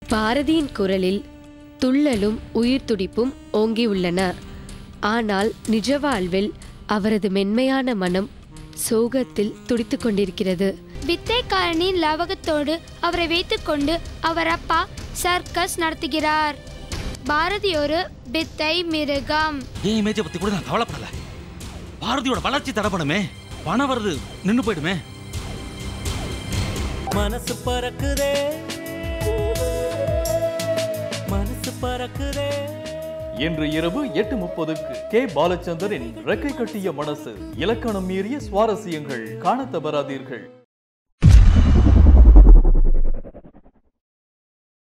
பாரதியின் குரலில் துள்ளலும் உயிர் துடிப்பும் ஓங்கியுள்ளன ஆனால் நிஜ வாழ்வில் அவரது மென்மையான மனம் சோகத்தில் துடித்துக் கொண்டிருக்கிறது வித்தைக்காரனின் லாவகத்தோடு அவரை வைத்துக்கொண்டு அவர் அப்பா சர்க்கஸ் நடத்துகிறார் பாரதி ஒரு வித்தை மிருகம் என் இமேஜை பத்தி கூட நான் கவலைப்படல பாரதியோட வளர்ச்சி தடப்படமே பணம் வருது நின்னு போயிடுமே மனசு பறக்குதே மனசு பறக்குதே இன்று இரவு எட்டு முப்பதுக்கு கே பாலச்சந்தரின் ரெக்கை கட்டிய மனசு இலக்கணம் மீறிய சுவாரஸ்யங்கள் காணத் தவறாதீர்கள்